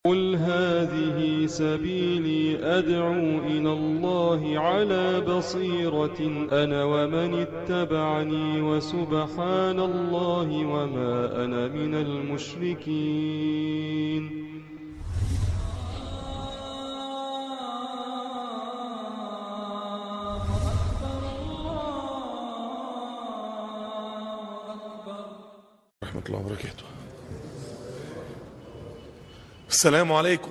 قل هذه سبيلي أدعو إلى الله على بصيرة أنا ومن اتبعني وسبحان الله وما أنا من المشركين ورحمة الله وبركاته السلام عليكم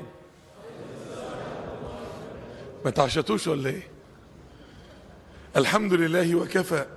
ما تعشتوش ولا ايه الحمد لله وكفى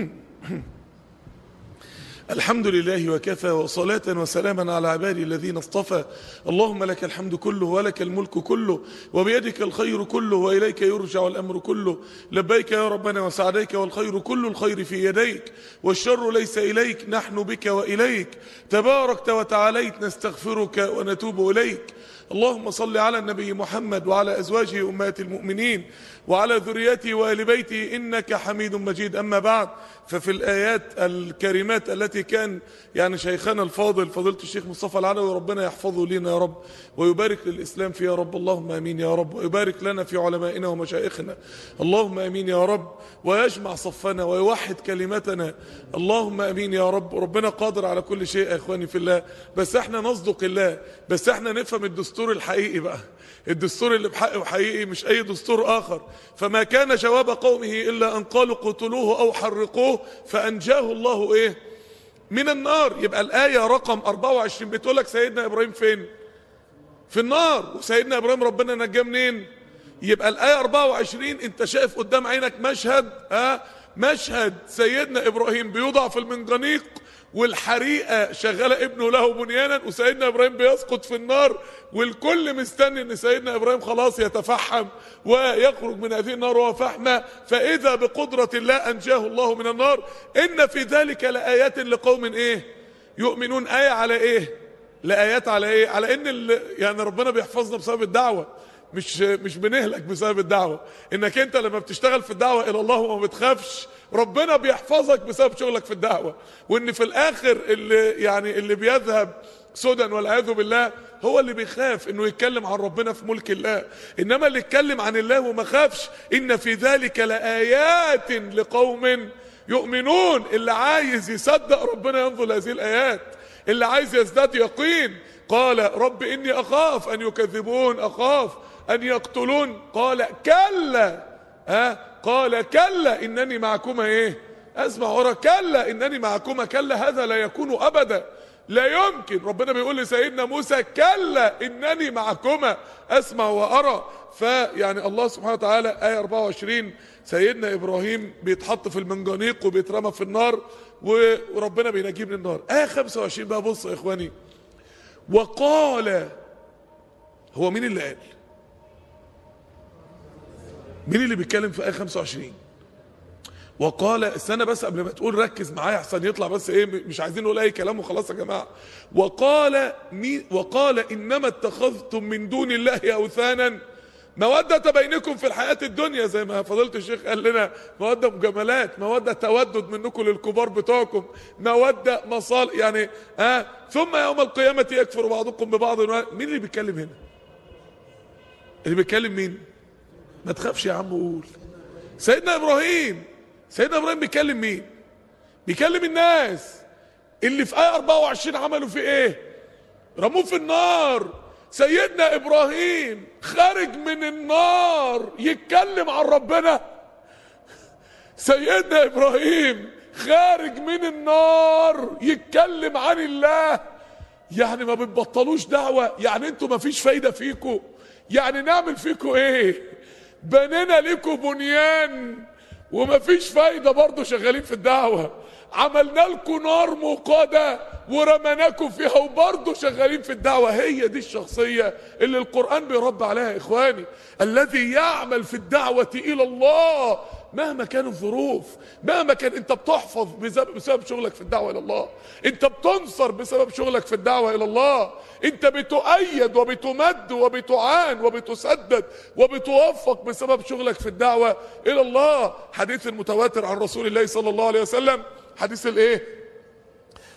الحمد لله وكفى وصلاة وسلاما على عبادي الذين اصطفى اللهم لك الحمد كله ولك الملك كله وبيدك الخير كله وإليك يرجع الأمر كله لبيك يا ربنا وسعديك والخير كل الخير في يديك والشر ليس إليك نحن بك وإليك تباركت وتعاليت نستغفرك ونتوب إليك اللهم صل على النبي محمد وعلى أزواجه أمهات المؤمنين وعلى ذريته وآل بيته إنك حميد مجيد أما بعد ففي الآيات الكريمات التي كان يعني شيخنا الفاضل فضيلة الشيخ مصطفى العلوي ربنا يحفظه لنا يا رب ويبارك للإسلام فيه يا رب اللهم أمين يا رب ويبارك لنا في علمائنا ومشايخنا اللهم أمين يا رب ويجمع صفنا ويوحد كلمتنا اللهم أمين يا رب ربنا قادر على كل شيء يا إخواني في الله بس احنا نصدق الله بس احنا نفهم الدستور الحقيقي بقى الدستور اللي بحق وحقيقي مش أي دستور آخر فما كان جواب قومه إلا أن قالوا قتلوه أو حرقوه فأنجاه الله إيه من النار يبقى الآية رقم 24 بتقول لك سيدنا إبراهيم فين في النار وسيدنا إبراهيم ربنا نجاه منين يبقى الآية 24 انت شايف قدام عينك مشهد ها مشهد سيدنا إبراهيم بيوضع في المنجنيق والحريقة شغالة ابنه له بنيانا وسيدنا إبراهيم بيسقط في النار والكل مستني ان سيدنا إبراهيم خلاص يتفحم ويخرج من هذه النار وهو فحمة فإذا بقدرة الله أنجاه الله من النار إن في ذلك لآيات لقوم إيه يؤمنون آية على إيه لآيات على إيه على إن ال- يعني ربنا بيحفظنا بسبب الدعوة مش مش بنهلك بسبب الدعوة انك انت لما بتشتغل في الدعوة الى الله وما بتخافش ربنا بيحفظك بسبب شغلك في الدعوة وان في الاخر اللي يعني اللي بيذهب سدى والعياذ بالله هو اللي بيخاف انه يتكلم عن ربنا في ملك الله انما اللي يتكلم عن الله وما خافش ان في ذلك لآيات لقوم يؤمنون اللي عايز يصدق ربنا ينظر لهذه الايات اللي عايز يزداد يقين قال رب إني أخاف أن يكذبون أخاف أن يقتلون قال كلا ها قال كلا إنني معكما إيه أسمع ورا كلا إنني معكما كلا هذا لا يكون أبدا لا يمكن ربنا بيقول لسيدنا موسى كلا إنني معكما أسمع وأرى فيعني الله سبحانه وتعالى آية 24 سيدنا إبراهيم بيتحط في المنجنيق وبيترمى في النار و- وربنا بينجيه من النار آية 25 بقى بصوا يا إخواني وقال هو مين اللي قال مين اللي بيتكلم في آية 25 وقال استنى بس قبل ما تقول ركز معايا احسن يطلع بس ايه مش عايزين نقول اي كلام وخلاص يا جماعه وقال مين وقال انما اتخذتم من دون الله اوثانا مودة بينكم في الحياة الدنيا زي ما فضيلة الشيخ قال لنا مودة مجاملات مودة تودد منكم للكبار بتوعكم مودة مصال يعني ها آه ثم يوم القيامة يكفر بعضكم ببعض مين اللي بيتكلم هنا اللي بيتكلم مين ما تخافش يا عم قول سيدنا ابراهيم سيدنا ابراهيم بيكلم مين بيكلم الناس اللي في آية 24 عملوا في ايه رموه في النار سيدنا ابراهيم خارج من النار يتكلم عن ربنا سيدنا ابراهيم خارج من النار يتكلم عن الله يعني ما بتبطلوش دعوة يعني انتوا ما فيش فايدة فيكم يعني نعمل فيكم ايه بنينا لكم بنيان وما فيش فايدة برضه شغالين في الدعوة عملنا لكم نار موقدة ورمناكم فيها وبرضه شغالين في الدعوة هي دي الشخصية اللي القرآن بيربى عليها يا إخواني الذي يعمل في الدعوة إلى الله مهما كانت الظروف مهما كان انت بتحفظ بسبب, بسبب شغلك في الدعوة الى الله انت بتنصر بسبب شغلك في الدعوة الى الله انت بتؤيد وبتمد وبتعان وبتسدد وبتوفق بسبب شغلك في الدعوة الى الله حديث المتواتر عن رسول الله صلى الله عليه وسلم حديث الايه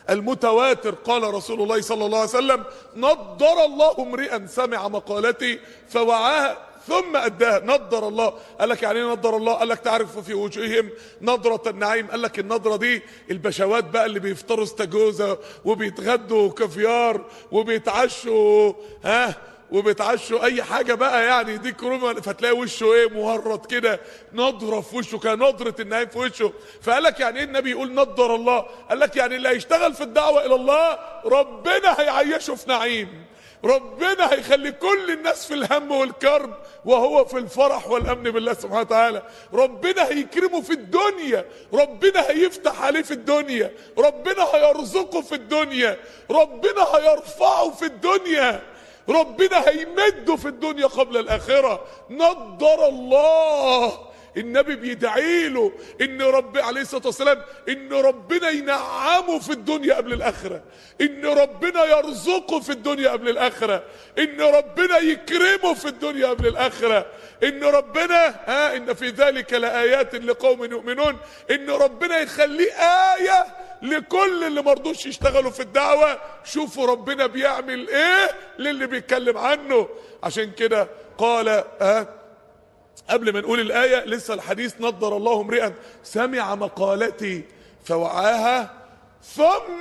المتواتر قال رسول الله صلى الله عليه وسلم نضر الله امرئا سمع مقالتي فوعاها ثم اداها نضر الله قال لك يعني ايه نضر الله قال لك تعرف في وجوههم نضرة النعيم قال لك النضرة دي البشوات بقى اللي بيفطروا استاجوزا وبيتغدوا كافيار وبيتعشوا ها وبيتعشوا اي حاجه بقى يعني يديك روما فتلاقي وشه ايه مهرط كده نضره في وشه كده نضره النعيم في وشه فقال لك يعني ايه النبي يقول نضر الله قال لك يعني اللي هيشتغل في الدعوه الى الله ربنا هيعيشه في نعيم ربنا هيخلي كل الناس في الهم والكرب وهو في الفرح والامن بالله سبحانه وتعالى ربنا هيكرمه في الدنيا ربنا هيفتح عليه في الدنيا ربنا هيرزقه في الدنيا ربنا هيرفعه في الدنيا ربنا هيمده في الدنيا قبل الاخره نضر الله النبي بيدعي له ان رب عليه الصلاه والسلام ان ربنا ينعمه في الدنيا قبل الاخره ان ربنا يرزقه في الدنيا قبل الاخره ان ربنا يكرمه في الدنيا قبل الاخره ان ربنا ها ان في ذلك لايات لقوم يؤمنون ان ربنا يخليه ايه لكل اللي مرضوش يشتغلوا في الدعوه شوفوا ربنا بيعمل ايه للي بيتكلم عنه عشان كده قال ها قبل ما نقول الآية لسه الحديث نضر الله امرئا سمع مقالتي فوعاها ثم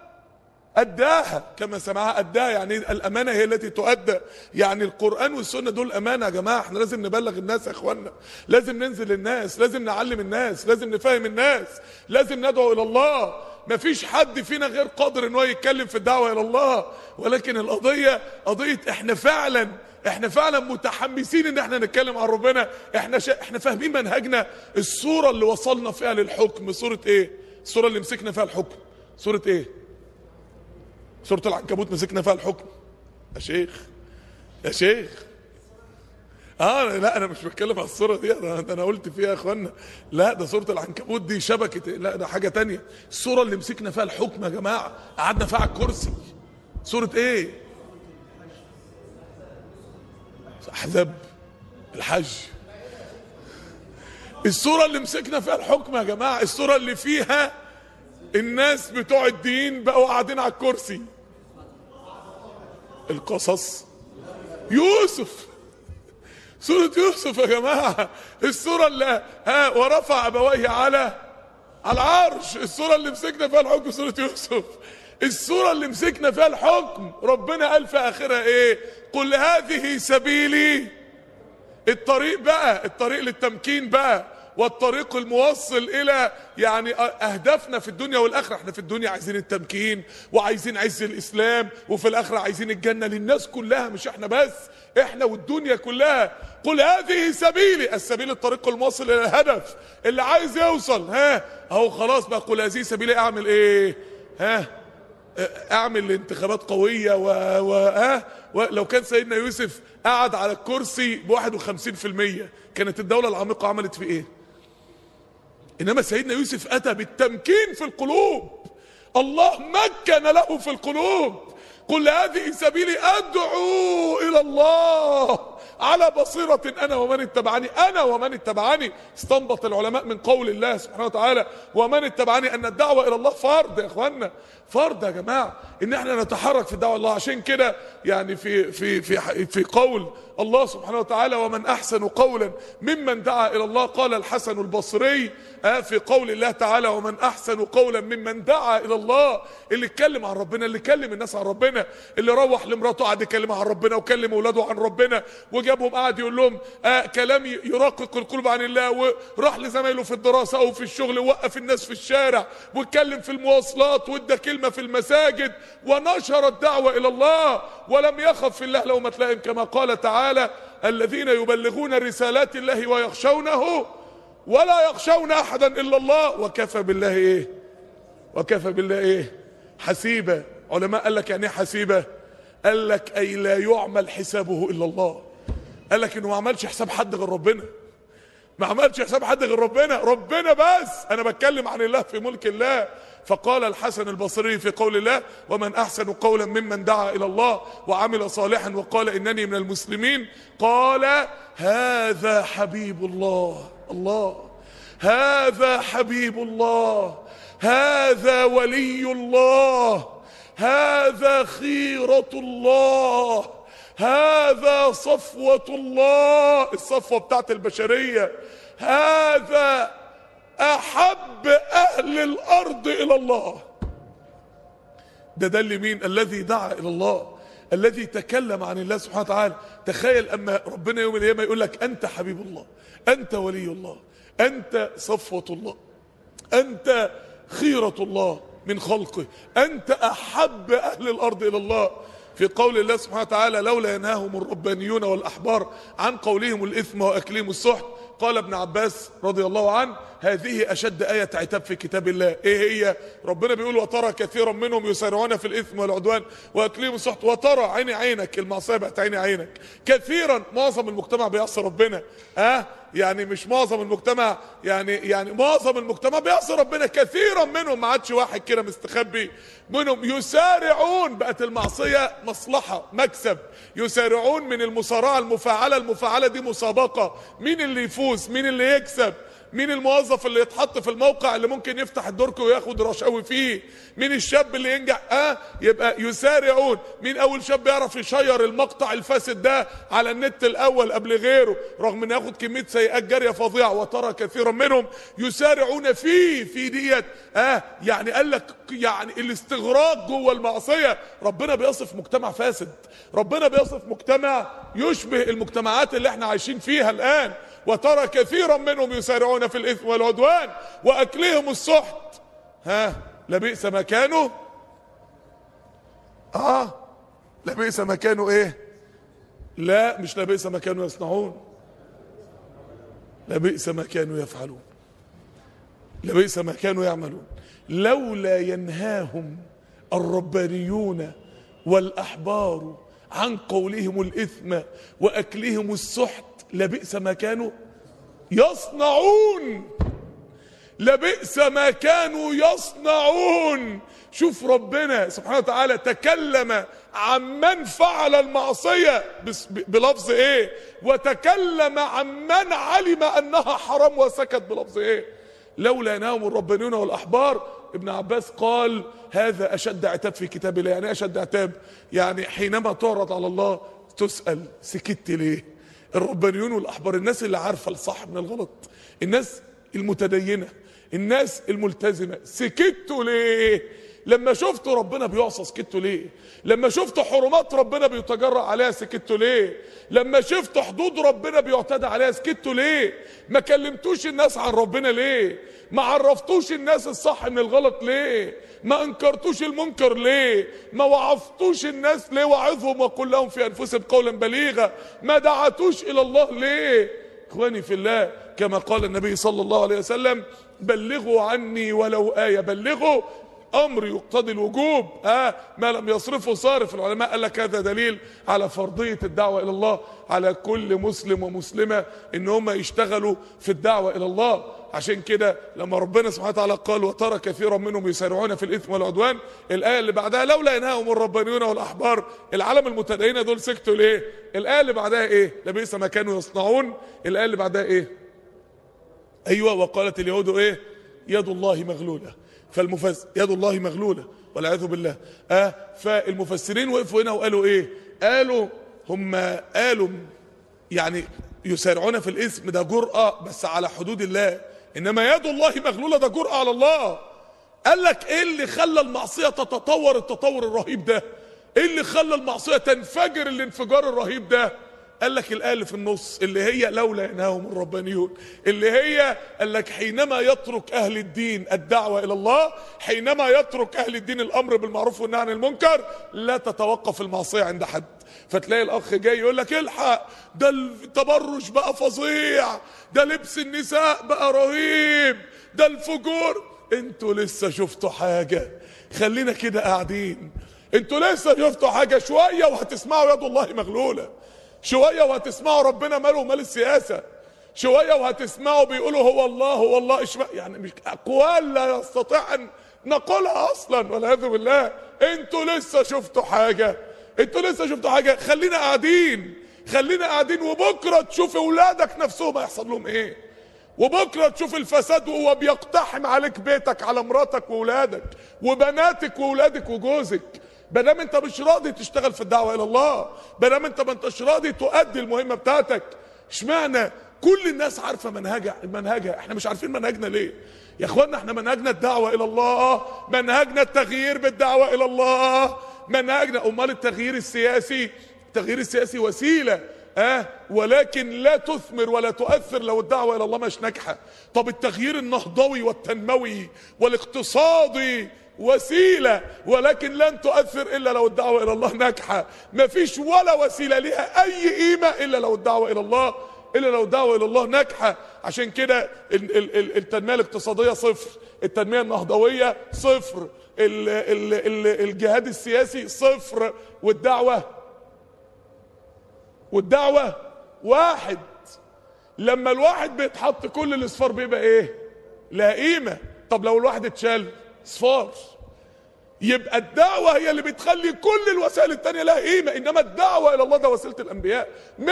أداها كما سمعها أداها يعني الأمانة هي التي تؤدى يعني القرآن والسنة دول أمانة يا جماعة احنا لازم نبلغ الناس يا إخوانا لازم ننزل للناس لازم نعلم الناس لازم نفهم الناس لازم ندعو إلى الله مفيش حد فينا غير قادر ان هو يتكلم في الدعوة إلى الله ولكن القضية قضية احنا فعلا احنا فعلا متحمسين ان احنا نتكلم عن ربنا احنا شا... احنا فاهمين منهجنا الصورة اللي وصلنا فيها للحكم صورة ايه الصورة اللي مسكنا فيها الحكم صورة ايه سورة العنكبوت مسكنا فيها الحكم يا شيخ يا شيخ اه لا انا مش بتكلم على الصوره دي انا انا قلت فيها يا اخوانا لا ده سوره العنكبوت دي شبكه لا ده حاجه تانية الصوره اللي مسكنا فيها الحكم يا جماعه قعدنا فيها على الكرسي سوره ايه احزاب الحج الصوره اللي مسكنا فيها الحكم يا جماعه الصوره اللي فيها الناس بتوع الدين بقوا قاعدين على الكرسي القصص يوسف سورة يوسف يا جماعة السورة اللي ها ورفع أبويه على على العرش السورة اللي مسكنا فيها الحكم سورة يوسف السورة اللي مسكنا فيها الحكم ربنا قال في آخرها إيه قل هذه سبيلي الطريق بقى الطريق للتمكين بقى والطريق الموصل الى يعني اهدافنا في الدنيا والاخره احنا في الدنيا عايزين التمكين وعايزين عز الاسلام وفي الاخره عايزين الجنه للناس كلها مش احنا بس احنا والدنيا كلها قل هذه سبيلي السبيل الطريق الموصل الى الهدف اللي عايز يوصل ها اهو خلاص بقى قل هذه سبيلي اعمل ايه ها اعمل انتخابات قوية و... و... ها ولو كان سيدنا يوسف قعد على الكرسي بواحد وخمسين في المية كانت الدولة العميقة عملت في ايه انما سيدنا يوسف اتى بالتمكين في القلوب الله مكن له في القلوب قل هذه سبيلي ادعو الى الله على بصيرة انا ومن اتبعني انا ومن اتبعني استنبط العلماء من قول الله سبحانه وتعالى ومن اتبعني ان الدعوة الى الله فرض يا اخوانا فرض يا جماعة ان احنا نتحرك في الدعوة الله عشان كده يعني في في في في قول الله سبحانه وتعالى ومن احسن قولا ممن دعا الى الله قال الحسن البصري في قول الله تعالى ومن احسن قولا ممن دعا الى الله اللي اتكلم عن ربنا اللي كلم الناس عن ربنا اللي روح لمراته قعد يكلمها عن ربنا وكلم اولاده عن ربنا وجابهم قعد يقول لهم آه كلام يرقق القلوب عن الله وراح لزمايله في الدراسه او في الشغل ووقف الناس في الشارع واتكلم في المواصلات وادى كلمه في المساجد ونشر الدعوه الى الله ولم يخف في الله لومة لائم كما قال تعالى الذين يبلغون رسالات الله ويخشونه ولا يخشون احدا الا الله وكفى بالله ايه وكفى بالله ايه حسيبة علماء قال لك يعني ايه حسيبة قال لك اي لا يعمل حسابه الا الله قال لك انه ما عملش حساب حد غير ربنا ما عملش حساب حد غير ربنا ربنا بس انا بتكلم عن الله في ملك الله فقال الحسن البصري في قول الله ومن احسن قولا ممن دعا الى الله وعمل صالحا وقال انني من المسلمين قال هذا حبيب الله الله هذا حبيب الله هذا ولي الله هذا خيرة الله هذا صفوة الله الصفوة بتاعت البشرية هذا أحب أهل الأرض إلى الله ده ده اللي مين الذي دعا إلى الله الذي تكلم عن الله سبحانه وتعالى تخيل أما ربنا يوم القيامة يقول لك أنت حبيب الله أنت ولي الله أنت صفوة الله أنت خيرة الله من خلقه أنت أحب أهل الأرض إلى الله في قول الله سبحانه وتعالى لولا ينهاهم الربانيون والأحبار عن قولهم الإثم وأكلهم السحت قال ابن عباس رضي الله عنه هذه أشد آية عتاب في كتاب الله إيه هي ربنا بيقول وترى كثيرا منهم يسارعون في الإثم والعدوان وأكلهم السحت وترى عيني عينك المعصية بقت عيني عينك كثيرا معظم المجتمع بيعصي ربنا أه يعني مش معظم المجتمع يعني يعني معظم المجتمع بيعصي ربنا كثيرا منهم ما عادش واحد كده مستخبي منهم يسارعون بقت المعصيه مصلحه مكسب يسارعون من المصارعه المفاعله المفاعله دي مسابقه مين اللي يفوز مين اللي يكسب مين الموظف اللي يتحط في الموقع اللي ممكن يفتح الدرك وياخد رشاوي فيه مين الشاب اللي ينجح اه يبقى يسارعون مين اول شاب يعرف يشير المقطع الفاسد ده على النت الاول قبل غيره رغم انه ياخد كميه سيئات جاريه فظيعه وترى كثيرا منهم يسارعون فيه في ديت اه يعني قال لك يعني الاستغراق جوه المعصيه ربنا بيصف مجتمع فاسد ربنا بيصف مجتمع يشبه المجتمعات اللي احنا عايشين فيها الان وترى كثيرا منهم يسارعون في الاثم والعدوان واكلهم السحت ها لبئس ما كانوا اه لبئس ما كانوا ايه لا مش لبئس ما كانوا يصنعون لبئس ما كانوا يفعلون لبئس ما كانوا يعملون لولا ينهاهم الربانيون والاحبار عن قولهم الاثم واكلهم السحت لبئس ما كانوا يصنعون لبئس ما كانوا يصنعون شوف ربنا سبحانه وتعالى تكلم عن من فعل المعصية بلفظ ايه وتكلم عن من علم انها حرام وسكت بلفظ ايه لولا ينام الربانيون والاحبار ابن عباس قال هذا اشد عتاب في كتاب الله يعني اشد عتاب يعني حينما تعرض على الله تسأل سكت ليه الربانيون والاحبار الناس اللي عارفه الصح من الغلط الناس المتدينه الناس الملتزمه سكتوا ليه لما شفتوا ربنا بيعصى سكتوا ليه لما شفتوا حرمات ربنا بيتجرأ عليها سكتوا ليه لما شفتوا حدود ربنا بيعتدى عليها سكتوا ليه ما كلمتوش الناس عن ربنا ليه ما عرفتوش الناس الصح من الغلط ليه ما انكرتوش المنكر ليه ما وعظتوش الناس ليه وعظهم وقل لهم في انفسهم قولا بليغا ما دعتوش الى الله ليه اخواني في الله كما قال النبي صلى الله عليه وسلم بلغوا عني ولو آية بلغوا امر يقتضي الوجوب ها آه ما لم يصرفه صارف العلماء قال لك هذا دليل على فرضيه الدعوه الى الله على كل مسلم ومسلمه ان هم يشتغلوا في الدعوه الى الله عشان كده لما ربنا سبحانه وتعالى قال وترى كثيرا منهم يسارعون في الاثم والعدوان الايه اللي بعدها لولا ينهاهم الربانيون والاحبار العالم المتدينه دول سكتوا ليه الايه اللي بعدها ايه لبئس ما كانوا يصنعون الايه اللي بعدها ايه ايوه وقالت اليهود ايه يد الله مغلوله فالمفسر يد الله مغلولة والعياذ بالله آه فالمفسرين وقفوا هنا وقالوا ايه قالوا هم قالوا يعني يسارعون في الاسم ده جرأة بس على حدود الله انما يد الله مغلولة ده جرأة على الله قال لك ايه اللي خلى المعصية تتطور التطور الرهيب ده ايه اللي خلى المعصية تنفجر الانفجار الرهيب ده قال لك الآية اللي في النص اللي هي لولا ينهاهم الربانيون اللي هي قال لك حينما يترك أهل الدين الدعوة إلى الله حينما يترك أهل الدين الأمر بالمعروف والنهي عن المنكر لا تتوقف المعصية عند حد فتلاقي الأخ جاي يقول لك الحق ده التبرج بقى فظيع ده لبس النساء بقى رهيب ده الفجور انتوا لسه شفتوا حاجة خلينا كده قاعدين انتوا لسه شفتوا حاجة شوية وهتسمعوا يد الله مغلولة شوية وهتسمعوا ربنا ماله ومال السياسة شوية وهتسمعوا بيقولوا هو الله هو الله إشما يعني مش أقوال لا يستطيع أن نقولها أصلا والعياذ بالله أنتوا لسه شفتوا حاجة أنتوا لسه شفتوا حاجة خلينا قاعدين خلينا قاعدين وبكرة تشوف أولادك نفسهم هيحصل لهم إيه وبكره تشوف الفساد وهو بيقتحم عليك بيتك على مراتك واولادك وبناتك واولادك وجوزك ما انت مش راضي تشتغل في الدعوه الى الله ما انت ما انتش راضي تؤدي المهمه بتاعتك اشمعنى كل الناس عارفه منهجها منهجها احنا مش عارفين منهجنا ليه يا اخوانا احنا منهجنا الدعوه الى الله منهجنا التغيير بالدعوه الى الله منهجنا امال التغيير السياسي التغيير السياسي وسيله اه ولكن لا تثمر ولا تؤثر لو الدعوه الى الله مش ناجحه طب التغيير النهضوي والتنموي والاقتصادي وسيلة ولكن لن تؤثر إلا لو الدعوة إلى الله ناجحة مفيش ولا وسيلة ليها أي قيمة إلا لو الدعوة إلى الله إلا لو الدعوة إلى الله ناجحة عشان كده التنمية الاقتصادية صفر التنمية النهضوية صفر ال ال ال الجهاد السياسي صفر والدعوة والدعوة واحد لما الواحد بيتحط كل الاصفار بيبقى ايه لا قيمة طب لو الواحد اتشال صفار يبقى الدعوة هي اللي بتخلي كل الوسائل التانية لها قيمة إنما الدعوة إلى الله ده وسيلة الأنبياء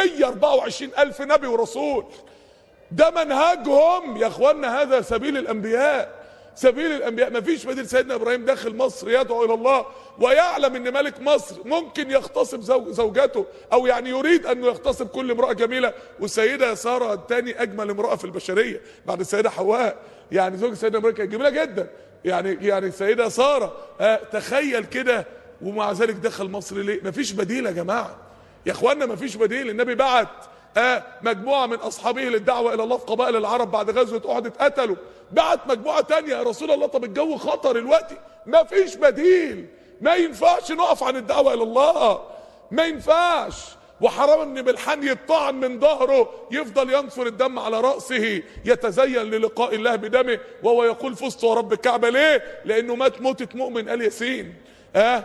124 ألف نبي ورسول ده منهجهم يا أخوانا هذا سبيل الأنبياء سبيل الأنبياء مفيش بديل سيدنا إبراهيم داخل مصر يدعو إلى الله ويعلم إن ملك مصر ممكن يغتصب زوج زوجته أو يعني يريد أنه يغتصب كل امرأة جميلة والسيدة سارة الثاني أجمل امرأة في البشرية بعد السيدة حواء يعني زوج سيدنا إبراهيم كانت جميلة جدا يعني يعني السيده ساره آه تخيل كده ومع ذلك دخل مصر ليه مفيش بديل يا جماعه يا اخوانا مفيش بديل النبي بعت آه مجموعه من اصحابه للدعوه الى الله في قبائل العرب بعد غزوه احد اتقتلوا بعت مجموعه تانية يا رسول الله طب الجو خطر دلوقتي مفيش بديل ما ينفعش نقف عن الدعوه الى الله ما ينفعش وحرام ان ملحان يطعن من ظهره يفضل ينثر الدم على راسه يتزين للقاء الله بدمه وهو يقول فزت ورب الكعبه ليه؟ لانه مات موته مؤمن ال ياسين اه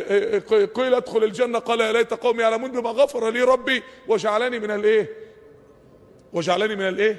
قيل ادخل الجنه قال يا ليت قومي يعلمون بما غفر لي ربي وجعلني من الايه؟ وجعلني من الايه؟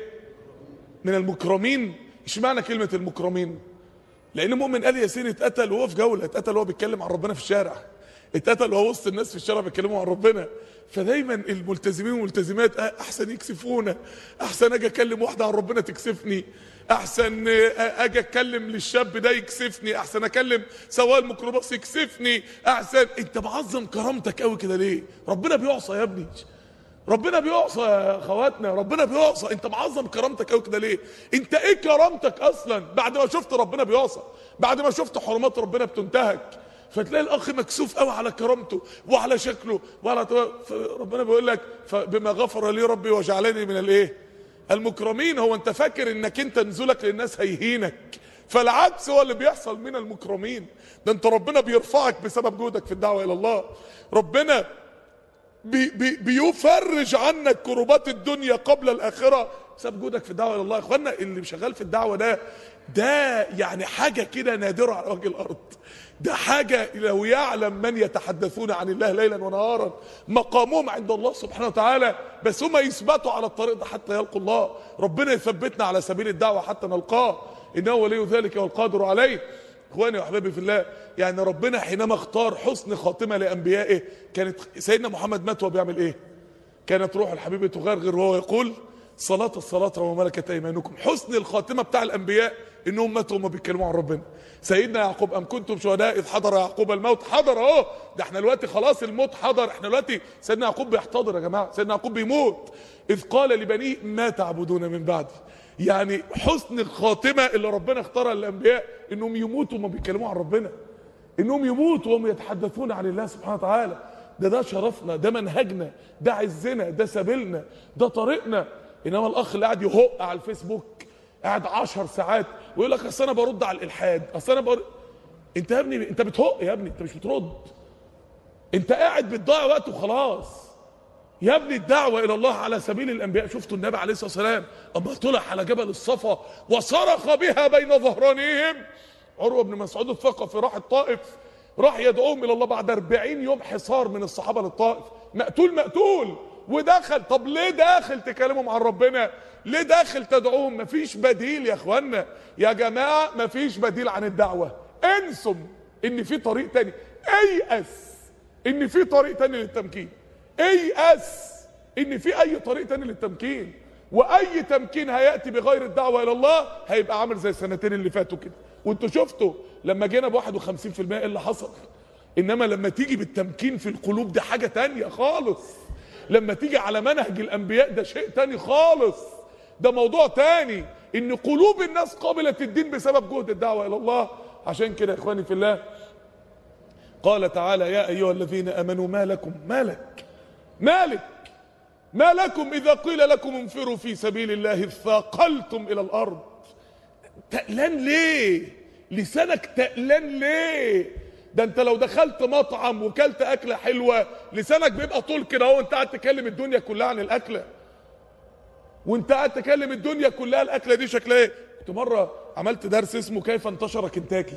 من المكرمين اشمعنى كلمه المكرمين؟ لان مؤمن ال ياسين اتقتل وهو في جوله اتقتل وهو بيتكلم عن ربنا في الشارع اتقتل وهو وسط الناس في الشارع بيتكلموا عن ربنا فدايما الملتزمين والملتزمات احسن يكسفونا احسن اجي اكلم واحده عن ربنا تكسفني احسن اجي اتكلم للشاب ده يكسفني احسن اكلم سواق الميكروباص يكسفني احسن انت معظم كرامتك قوي كده ليه ربنا بيعصى يا ابني ربنا بيعصى يا اخواتنا ربنا بيعصى انت معظم كرامتك قوي كده ليه انت ايه كرامتك اصلا بعد ما شفت ربنا بيعصى بعد ما شفت حرمات ربنا بتنتهك فتلاقي الاخ مكسوف قوي على كرامته وعلى شكله وعلى ربنا بيقول لك بما غفر لي ربي وجعلني من الايه المكرمين هو انت فاكر انك انت نزولك للناس هيهينك فالعكس هو اللي بيحصل من المكرمين ده انت ربنا بيرفعك بسبب جهدك في الدعوه الى الله ربنا بي بي بيفرج عنك كربات الدنيا قبل الاخره بسبب جهدك في الدعوه الى الله يا اخوانا اللي شغال في الدعوه ده ده يعني حاجه كده نادره على وجه الارض ده حاجة لو يعلم من يتحدثون عن الله ليلا ونهارا مقامهم عند الله سبحانه وتعالى بس هم يثبتوا على الطريق ده حتى يلقوا الله ربنا يثبتنا على سبيل الدعوة حتى نلقاه إنه ولي ذلك والقادر عليه اخواني واحبابي في الله يعني ربنا حينما اختار حسن خاتمه لانبيائه كانت سيدنا محمد مات وهو بيعمل ايه؟ كانت روح الحبيب تغرغر وهو يقول صلاة الصلاة وما ملكت ايمانكم حسن الخاتمه بتاع الانبياء انهم ماتوا وهم بيتكلموا عن ربنا سيدنا يعقوب ام كنتم شهداء اذ حضر يعقوب الموت حضر اهو ده احنا دلوقتي خلاص الموت حضر احنا دلوقتي سيدنا يعقوب بيحتضر يا جماعه سيدنا يعقوب بيموت اذ قال لبنيه ما تعبدون من بعدي يعني حسن الخاتمه اللي ربنا اختارها للانبياء انهم يموتوا وهم بيتكلموا عن ربنا انهم يموتوا وهم يتحدثون عن الله سبحانه وتعالى ده ده شرفنا ده منهجنا ده عزنا ده سبيلنا ده طريقنا انما الاخ اللي قاعد يهق على الفيسبوك قاعد عشر ساعات ويقول لك اصل انا برد على الالحاد اصل انا برد انت يا ابني انت بتهق يا ابني انت مش بترد انت قاعد بتضيع وقت وخلاص يا ابني الدعوة إلى الله على سبيل الأنبياء شفتوا النبي عليه الصلاة والسلام أما طلع على جبل الصفا وصرخ بها بين ظهرانيهم عروة بن مسعود الثقفي راح الطائف راح يدعوهم إلى الله بعد 40 يوم حصار من الصحابة للطائف مقتول مقتول ودخل طب ليه داخل تكلمهم عن ربنا ليه داخل تدعوهم مفيش بديل يا اخوانا يا جماعة مفيش بديل عن الدعوة انسوا ان في طريق تاني ايأس ان في طريق تاني للتمكين ايأس ان في اي طريق تاني للتمكين واي تمكين هياتي بغير الدعوه الى الله هيبقى عامل زي السنتين اللي فاتوا كده وانتوا شفتوا لما جينا ب 51% ايه اللي حصل انما لما تيجي بالتمكين في القلوب دي حاجه تانية خالص لما تيجي على منهج الانبياء ده شيء تاني خالص ده موضوع تاني ان قلوب الناس قابلت الدين بسبب جهد الدعوه الى الله عشان كده يا اخواني في الله قال تعالى يا ايها الذين امنوا ما لكم ما لك مالك ما لكم اذا قيل لكم انفروا في سبيل الله اثاقلتم الى الارض تقلان ليه لسانك تقلان ليه ده انت لو دخلت مطعم وكلت اكله حلوه لسانك بيبقى طول كده اهو انت قاعد تكلم الدنيا كلها عن الاكله وانت قاعد تكلم الدنيا كلها الاكله دي شكلها ايه كنت مره عملت درس اسمه كيف انتشر كنتاكي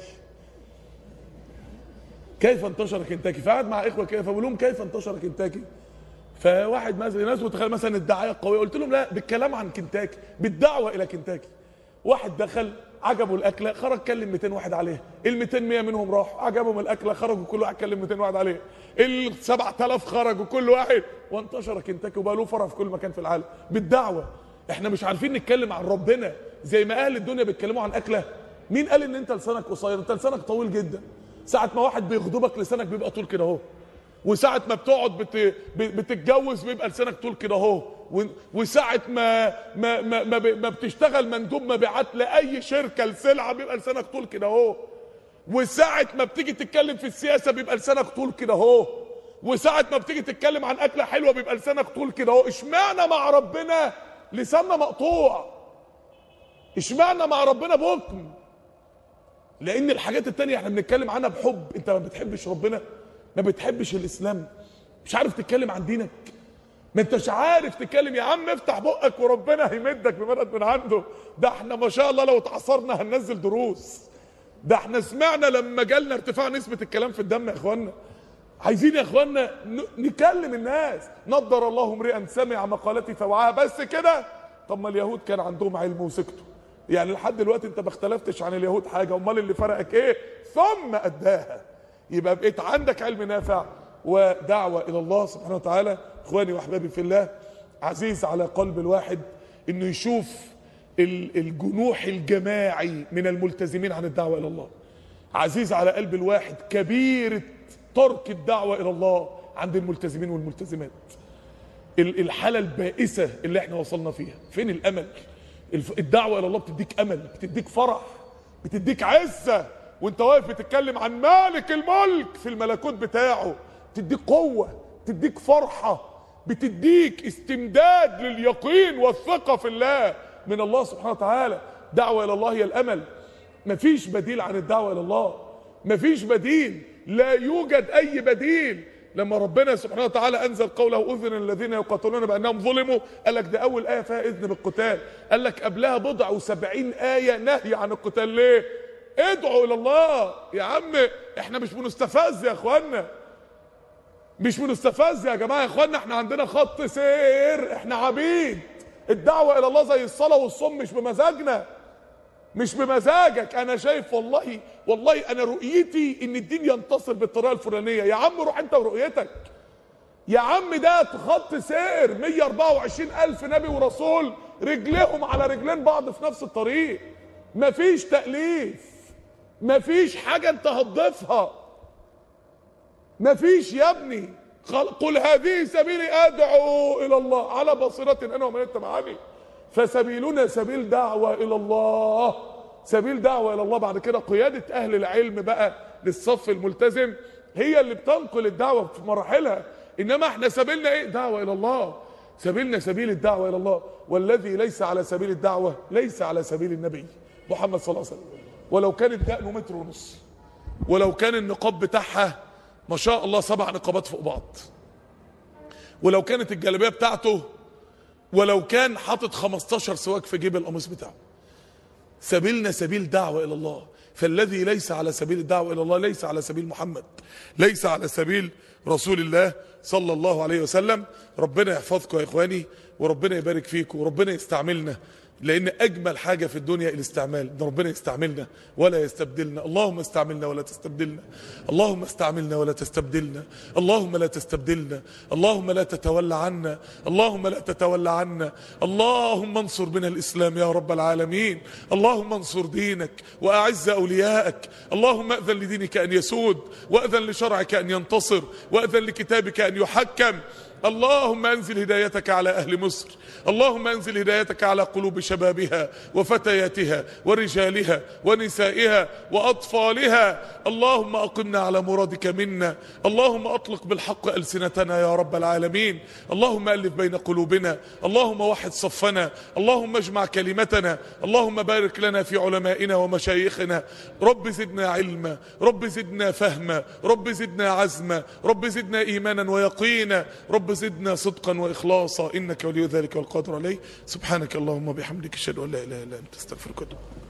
كيف انتشر كنتاكي فقعد مع اخوه كده فبقول لهم كيف انتشر كنتاكي فواحد مثلا ناس متخيل مثلا الدعايه القويه قلت لهم لا بالكلام عن كنتاكي بالدعوه الى كنتاكي واحد دخل عجبه الاكله خرج كلم 200 واحد عليها ال 200 100 منهم راحوا عجبهم الاكله خرجوا كل واحد كلم 200 واحد عليها ال 7000 خرجوا كل واحد وانتشر كنتاكي وبقى له فرع في كل مكان في العالم بالدعوه احنا مش عارفين نتكلم عن ربنا زي ما اهل الدنيا بيتكلموا عن اكله مين قال ان انت لسانك قصير انت لسانك طويل جدا ساعه ما واحد بيغضبك لسانك بيبقى طول كده اهو وساعة ما بتقعد بت... بتتجوز بيبقى لسانك طول كده اهو و... وساعة ما ما ما, ما, ب... ما بتشتغل مندوب مبيعات لأي شركة لسلعة بيبقى لسانك طول كده اهو وساعة ما بتيجي تتكلم في السياسة بيبقى لسانك طول كده اهو وساعة ما بتيجي تتكلم عن أكلة حلوة بيبقى لسانك طول كده اهو اشمعنى مع ربنا لساننا مقطوع اشمعنى مع ربنا بكم لأن الحاجات التانية احنا بنتكلم عنها بحب انت ما بتحبش ربنا ما بتحبش الاسلام مش عارف تتكلم عن دينك ما انتش عارف تتكلم يا عم افتح بقك وربنا هيمدك بمدد من عنده ده احنا ما شاء الله لو اتعصرنا هننزل دروس ده احنا سمعنا لما جالنا ارتفاع نسبة الكلام في الدم يا اخوانا عايزين يا اخوانا نكلم الناس نضر الله امرئا سمع مقالتي فوعاها بس كده طب ما اليهود كان عندهم علم وسكتوا يعني لحد دلوقتي انت ما اختلفتش عن اليهود حاجه امال اللي فرقك ايه ثم اداها يبقى بقيت عندك علم نافع ودعوة إلى الله سبحانه وتعالى إخواني وأحبابي في الله عزيز على قلب الواحد إنه يشوف الجنوح الجماعي من الملتزمين عن الدعوة إلى الله عزيز على قلب الواحد كبيرة ترك الدعوة إلى الله عند الملتزمين والملتزمات الحالة البائسة اللي احنا وصلنا فيها فين الأمل الدعوة إلى الله بتديك أمل بتديك فرح بتديك عزة وانت واقف بتتكلم عن مالك الملك في الملكوت بتاعه تديك قوة تديك فرحة بتديك استمداد لليقين والثقة في الله من الله سبحانه وتعالى دعوة إلى الله هي الأمل مفيش بديل عن الدعوة إلى الله مفيش بديل لا يوجد أي بديل لما ربنا سبحانه وتعالى انزل قوله اذن الذين يقاتلون بانهم ظلموا قال لك ده اول ايه فيها اذن بالقتال قال لك قبلها بضع وسبعين ايه نهي عن القتال ليه ادعوا الى الله يا عم احنا مش بنستفز يا اخوانا مش بنستفز يا جماعه يا اخوانا احنا عندنا خط سير احنا عبيد الدعوه الى الله زي الصلاه والصوم مش بمزاجنا مش بمزاجك انا شايف والله والله انا رؤيتي ان الدين ينتصر بالطريقه الفلانيه يا عم روح انت ورؤيتك يا عم ده خط سير 124 الف نبي ورسول رجليهم على رجلين بعض في نفس الطريق مفيش تأليف مفيش حاجة انت هتضيفها مفيش يا ابني قل هذه سبيلي ادعو الى الله على بصيرة انا ومن اتبعني فسبيلنا سبيل دعوة الى الله سبيل دعوة الى الله بعد كده قيادة اهل العلم بقى للصف الملتزم هي اللي بتنقل الدعوة في مراحلها انما احنا سبيلنا ايه دعوة الى الله سبيلنا سبيل الدعوة الى الله والذي ليس على سبيل الدعوة ليس على سبيل النبي محمد صلى الله عليه وسلم ولو كانت دقنه متر ونص ولو كان النقاب بتاعها ما شاء الله سبع نقابات فوق بعض ولو كانت الجلابيه بتاعته ولو كان حاطط 15 سواك في جيب القميص بتاعه سبيلنا سبيل دعوه الى الله فالذي ليس على سبيل الدعوه الى الله ليس على سبيل محمد ليس على سبيل رسول الله صلى الله عليه وسلم ربنا يحفظكم يا اخواني وربنا يبارك فيكم وربنا يستعملنا لان اجمل حاجه في الدنيا الاستعمال ان ربنا يستعملنا ولا يستبدلنا اللهم استعملنا ولا تستبدلنا اللهم استعملنا ولا تستبدلنا اللهم لا تستبدلنا اللهم لا تتولى عنا اللهم لا تتولى عنا اللهم انصر بنا الاسلام يا رب العالمين اللهم انصر دينك واعز اولياءك اللهم اذن لدينك ان يسود واذن لشرعك ان ينتصر واذن لكتابك ان يحكم اللهم انزل هدايتك على اهل مصر اللهم انزل هدايتك على قلوب شبابها وفتياتها ورجالها ونسائها واطفالها اللهم اقمنا على مرادك منا اللهم اطلق بالحق السنتنا يا رب العالمين اللهم الف بين قلوبنا اللهم وحد صفنا اللهم اجمع كلمتنا اللهم بارك لنا في علمائنا ومشايخنا رب زدنا علما رب زدنا فهما رب زدنا عزما رب زدنا ايمانا ويقينا رب زدنا صدقا واخلاصا انك ولي ذلك والقادر عليه سبحانك اللهم وبحمدك اشهد ان لا اله الا انت استغفرك واتوب إليك.